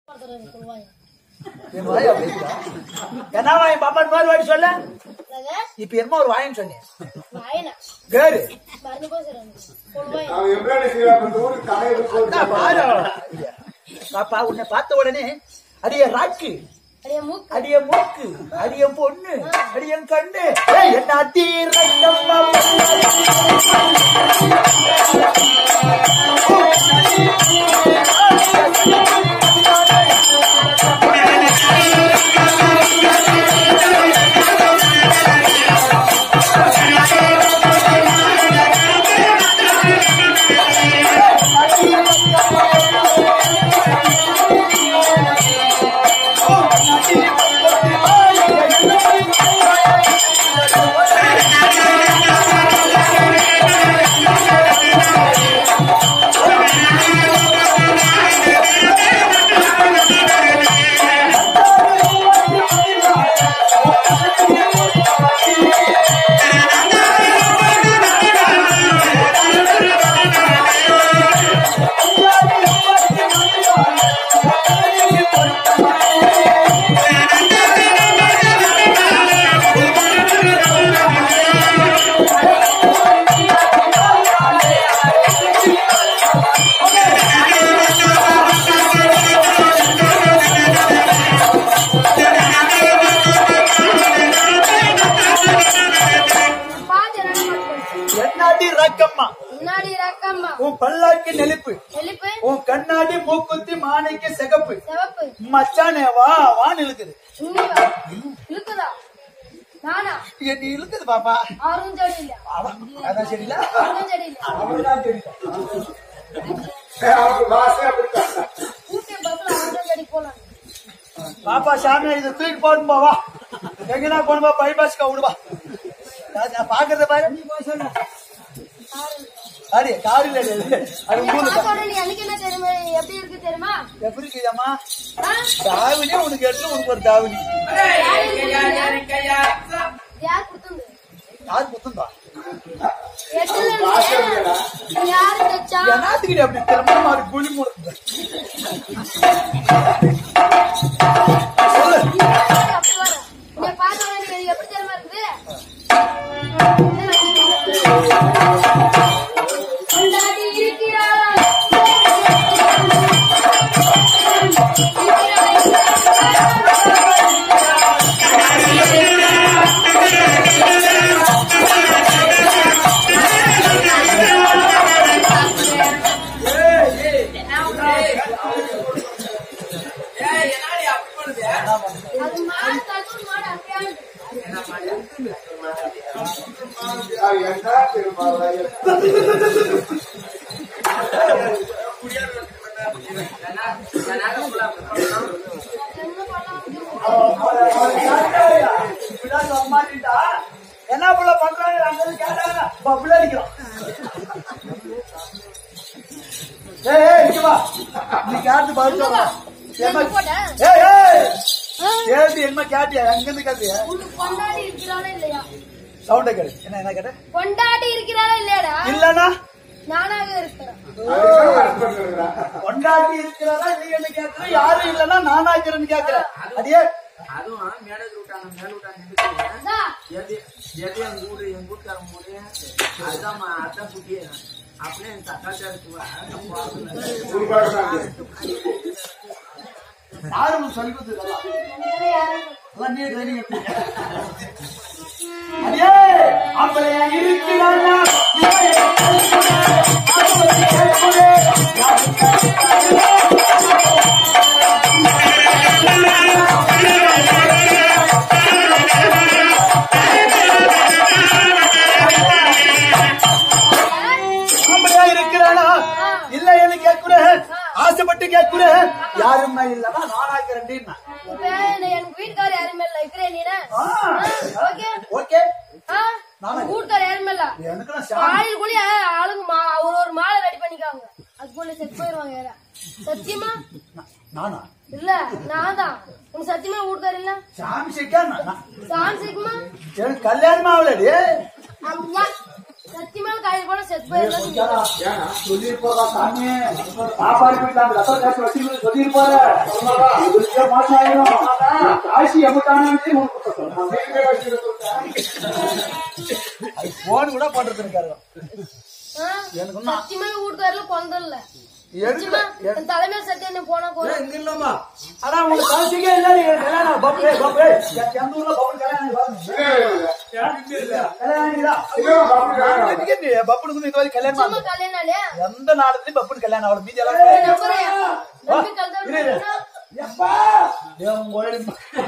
ஒருத்தர் சொல்லுவாங்க என் வாய் அப்படி இருக்குதா? என்ன வாய் பாப்பா இந்த மாதிரி வாடி சொல்ல என்னங்க? இப்ப என்னமோ ஒரு வாயின்னு சொன்னேன் வாயனா கேரு மறந்து போய் சொல்லுவாங்க சொல்லுவாங்க அவன் எப்படி செய்வான் அந்த ஊருக்கு தலையை அண்ணா, பாரு ஐயா. பாப்பா உன்னை பார்த்த உடனே அடிய ராக்கு அடியே மூக்கு அடிய மூக்கு அடிய பொண்ணு அடியன் கண்ணு ஏய், என்ன தீரங்கம்மா பாத்து என்ன பண்ணுவோம் என்னாடி ரக்கம்மா முன்னாடி ரக்கம்மா உன் பல்லாக்கு நெளிப்பு நெளிப்பு உன் கண்ணாடி மூக்குத்தி மாணிக்க சிகப்பு சிவப்பு மச்சானே வா வான்னு இழுக்குது உண்ணி வா இழுக்குதா நானா என்ன இழுக்குது பாப்பா ஆறும் செடி இல்ல அவ- அதான் சரியில்ல ஆறும் செடி இல்ல அவர்தான் தெரியும் அவனுக்கு வாசனை அப்படித்தான் ஊட்டி பஸ்ல ஆறும் செடி போலாம் பாப்பா சாமி இது தூக்கி போடும் வா எங்கனா போனுமா பைபாஸ்க்கா விடுவா நான் நான் பாக்குறத பாரு நீ போய் சொல்லு அடி காரில் அது என் உங்களுக்கு பாத்தோட நீ எனக்கு என்ன தெரியுமா எப்படி இருக்கு தெரியுமா எப்படி இருக்குதம்மா ஆ? தாவணி உனக்கு எடுத்து உனக்கு ஒரு தாவணி யார் கொடுத்தது யார் புத்தந்தா எட்டுல இருந்து யாரு தைச்சா என்னத்துக்கிட்ட அப்படி திறமை மாறி குழி முடுங்க சொல்லு அப்படி வர நீ பாத்தோட நீ எப்படி தெரியுமா இருக்குது கொண்டாடி இருக்கிறாள் அது மாடு தகுந்த மாடு அப்படியே அவன் என்ன தெரியுமா என்ன பண்ணலாம் இப்படிதான் சொல்ல மாட்டேன்டா. என்ன புள்ள பண்றாங்க அங்க இருந்து கேட்டாங்க பப்புல அடிக்கிறான் ஏய் ஏய் இங்க வா நீ கேட்டு பதில் சொல்ல எங்க போட்டேன் ஏய் ஏய் கேட்டு என்ன கேட்டியா எங்க இருந்து கேட்டியா உனக்கு கொண்டாடி இருக்கிறாளா இல்லையா சவுண்ட கேடு என்ன என்ன கேட்ட கொண்டாடி இருக்கிறாளா இல்லையாடா இல்லனா நானாக இருக்கிறேன் கொண்டாடி இருக்கிறதா இல்லைன்னு கேட்கிறேன் யாரும் இல்லனா நானா இருக்கிறேன்னு கேட்கிறேன் அடியே அதுவும் மேனேஜர் விட்டாங்க மேல விட்டாங்க அந்தா, எது எது எங்க ஊரு எங்க வீட்டுக்காரங்க ஊரு அதுதான் அதான் குட்டி அப்படியே என் தக்காச்சாருக்கு யாரும் சொல்லி கொடுத்ததெல்லாம் வேற யாரும் அதான் நீ ட்ரைனிங் எடுத்து அடியே அப்பளையா இருக்கிறானா அப்படியா இருக்கிறானா இல்லைன்னு கேட்கிறேன் ஆசைப்பட்டு கேட்கிறேன் யாருமே இல்லனா நானாக்கிறேன் இப்ப என்ன- எனக்கு வீட்டுக்காரர் யாருமே இல்ல இருக்கிறேன் நீ ஓகே ஓகே ஆ? வீட்டுக்காரர் யாருமே இல்ல எனக்கு நான் சாமி காலையில ஆளுங்க மா- ஒரு ஒரு மாலை ரெடி பண்ணிக்காங்க அதுக்குள்ள செத்து போயிருவாங்க யாரா சத்தியமா நானா இல்ல நான் தான் உனக்கு சத்தியமா வீட்டுக்காரர் இல்ல சாமி சிக்கா நான் சான்சிக்குமா எனக்கு கல்யாணம் ஆகலடி அம்மா சத்தியமா சத்தியமா காலையில போனா செத்து போயிடலாம் ஏன்னா சொல்லிருப்பா சாமி சாப்பாடு போயிட்டு அந்த ரசம் காசு வச்சு சொல்லிருப்பாரு இதுக்கே மாசம் ஆயிடும் காசி எம்பிட்டானு நீங்க வச்சிருக்கீங்க அது போன் கூட பண்றது இருக்காரு ஆ? எனக்கு ஒண்ணும் சத்தியமா வீட்டுக்காரல கொந்தல்ல எடுக்கல சத்தியமா என் தலைமையில சத்தியம் என்ன போனா கூட இங்க இல்லம்மா ஆனா உங்களுக்கு காசிக்கே இல்ல நீங்க கல்யாணம் பப்பு பப்பு எந்த ஊர்ல பப்பு கல்யாணம் பாருங்க கல்யாணம் எதுக்கு நீ பப்புனுக்கு இது வரைக்கும் கல்யாணம் சும்மா கல்யாணம் இல்லையா எந்த நாடுலயும் பப்புனு கல்யாணம் அவ்வளவு மீதி எல்லாம் என் நம்பரையா நம்பி கல்யாணம் எப்பா என் கோயில்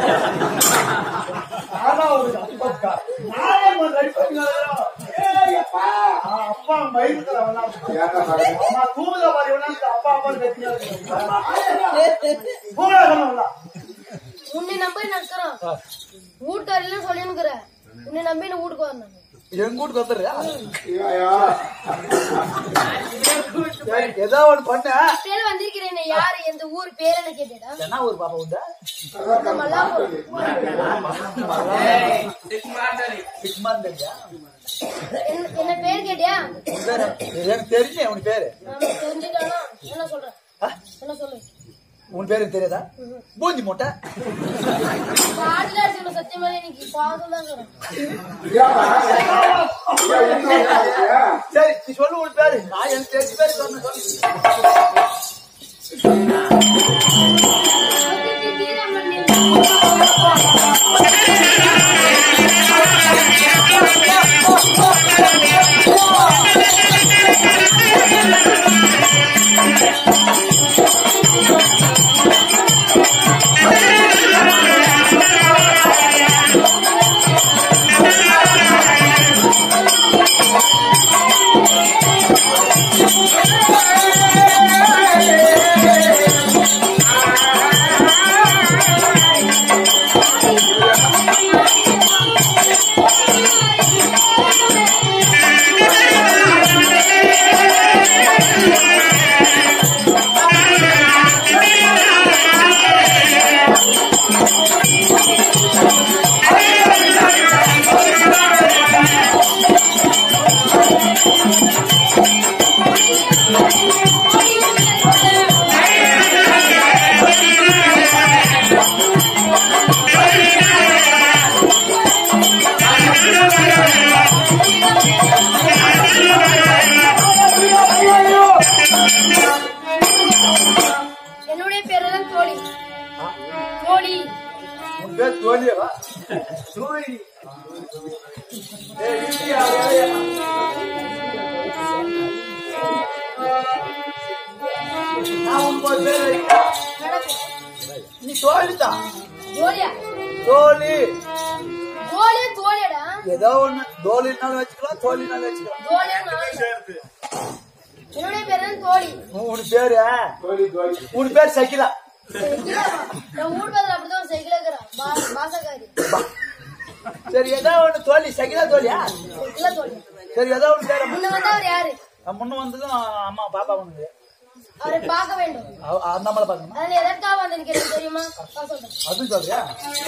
ஆனா ஒரு அப்பா நானே ஒரு ரெடி பண்ணி வரோம். ஏய் அப்பா ஆ, அப்பா மயிலுக்கு அவனா அம்மா தூங்குதா பாரு இவனா அப்பா அப்பா கத்தியா தூங்குதா கண்ணா உன்னை நம்பி நடக்கிறோம் வீட்டுக்காரில சொல்லினுக்குற உன்னை நம்பி நான் வீட்டுக்கு வரணும் எங்க வீட்டுக்கு வந்துடுறியா சரி, ஏதோ ஒண்ணு பண்ண பேர் வந்திருக்கிறேன் யாரு எந்த ஊர் பேர் என்ன கேட்டேடா என்ன ஒரு பாப்பா உண்டா நம்ம மல்லாபுரம் சிக்மா தெரியா என்ன- என்ன பேர் கேட்டியா உன் பேரு? எனக்கு தெரிஞ்சேன் உன் பேரு நான் தெரிஞ்சுட்டானா என்ன சொல்றேன் என்ன சொல்லு உன் பேரு எனக்கு தெரியாதா பூஞ்சி மூட்டை பாட்டுல அடிச்சு சத்தியமா இன்னைக்கு பாவம் தான் சொல்றேன் சரி நீ சொல்லு உன் பேரு நான் எனக்கு தெரிஞ்ச பேரு சொன்ன சொல்லு என்னுடைய பேர் தான் தோழி தோழி உன் பேர் தோழியவா தோழி ஏய், இருக்கியா, வேலையா? நான் உனக்கு ஒரு பேர் வைக்கிறேன். நீ தோழிதான் தோழியா தோழி தோழியா தோழியாடா ஏதோ ஒண்ணு தோழினாலும் வச்சுக்கலாம் தோழினாலும் வச்சுக்கலாம் தோழியா நான் என்னுடைய பேர் தான் தோழி உன் பேரு உன் பேர் சகிலா சைக்கிளாவா? என் வீட்டு பக்கத்துல அப்படிதான் ஒரு சைக்கிள் இருக்கிறான் பாசக்காரி சரி ஏதோ ஒண்ணு தோழி சகிலா தோழியா சைக்கிளா தோழி சரி ஏதோ ஒண்ணு பேர முன்ன வந்து அவர் யாரு முன்ன வந்ததும் அம்மா பாப்பா வந்து அவரை பார்க்க வேண்டும் அந்த அம்மாவை பார்க்கணுமா அதுல எதற்காக வந்து எனக்கு தெரியுமா நான் சொல்றேன் அதுவும் சொல்றியா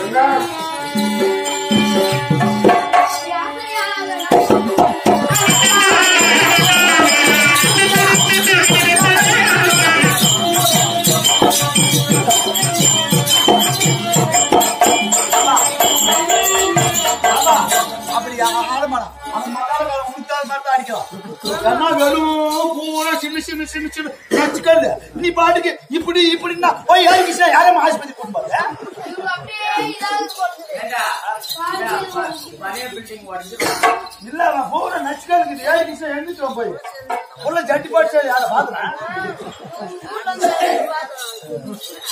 அப்படி ஆடமாடா அவன் மகாலகாலம் முழுக்காத மாதிரி தான் அடிக்கலாம் கண்ணா வெறும் பூரா சின்ன சின்ன சின்ன சின்ன நச்சுக்கல்ல நீ பாட்டுக்கு இப்படி இப்படின்னா ஓய் யாரு கிருஷ்ணா யாரும் ஆஸ்பத்திரி கொண்டு போற இவங்க அப்படியே இதாவது போடுது ஏண்டா காலையில போடுது. பழைய பில்டிங் உடஞ்சு இல்ல அவன் பூரா நச்சுக்கல் ஏழு கிருஷ்ணா எழுந்துட்டு போய் உள்ள ஜட்டி பாட்டு யார பாக்குறேன் வீட்டுல வந்து பார்த்தோம்.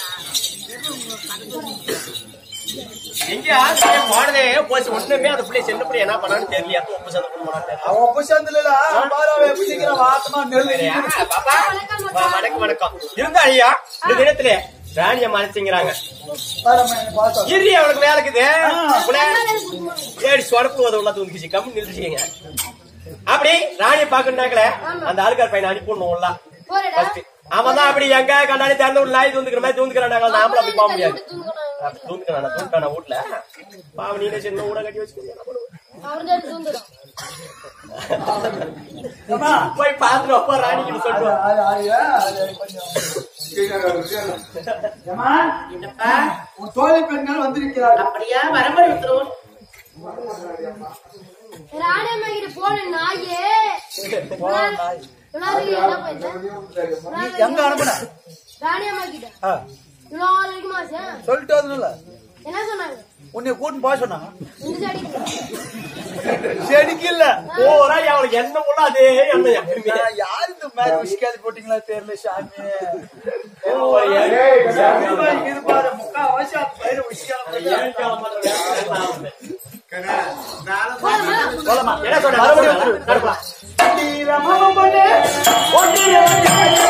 எங்க ஆசிரியர் போனதே போச்சு ஒண்ணுமே அந்த பிள்ளை சின்ன பிள்ளை என்ன பண்ணான்னு தெரியல எப்ப உப்பு சந்தை கொண்டு போனான்னு தெரியல அவன் ஒப்ப சேர்ந்துல பாராவை எப்படி சீக்கிரம் வாத்தமா நெல் ஆ, பாப்பா வா, வணக்கம் வணக்கம் இருந்தா ஐயா இந்த தினத்துல ராணிய மறைச்சுங்கிறாங்க பார்த்தோம் இரு அவனுக்கு வேலைக்குது உள்ள அதனால எனக்கு குடும்பம். ஏடி சொடப்பு உள்ள தூக்கிச்சு கம்மி நிறுத்திச்சிங்க அப்படி ராணிய பாக்கணுனாக்கல அந்த ஆளுக்கார் பையனை அனுப்பிடணும் உள்ள போறேடா ஃபர்ஸ்ட் அவன் தான் அப்படி எங்க கண்ணாடி திறந்து ஒரு நாய் தூந்துக்கிற மாதிரி தூந்துக்கிறாங்க நாமளும் அப்படி போக முடியாது அப்படி தூந்துக்கிறான் தூந்துட்டான வீட்டுல பாவம் நீனே சின்ன ஊட கட்டி வச்சுக்கிறீங்க அவர்தான் தூங்குறோம் ஏம்மா, போய் பாத்துட்டு அப்பா ராணிக்கு சொல்லிட்டு வா. அது- அது- அது- அது கொஞ்சம். ஏம்மா, என்னப்பா உன் தோழி பெண்கள் வந்திருக்கிறார்கள் அப்படியா வரம்படி உத்தரவு ராணியம்மா கிட்ட போன நாயே எல்லாரும் என்ன போயிட்டேன் எங்க அனுப்புன ராணியம்மா கிட்ட ஆ, இவ்வளோ வரைக்கும் ஆசை சொல்லிட்டு வரணும்ல என்ன சொன்னாங்க உன்னை கூட்டின்னு போக சொன்னாங்க இந்த சைடு செடிக்கு இல்ல ஓவரா அவளுக்கு என்ன போல அதே எண்ணெய் எப்பயுமே. யாரு இந்த மாதிரி விஷயம் போட்டீங்களா தெரியல சாமி ஓவரா ஏய், சாமி பாரு, இது பாரு முக்காவாசி அது பயிர் விஷயம் ஏன் கிளம்பாத வேலை எல்லாம் ஆகுது. போலாமா என்ன சொல்ற? மறுபடியும் நடக்கலாம். ரமணம் பண்ணு ஒன்றிய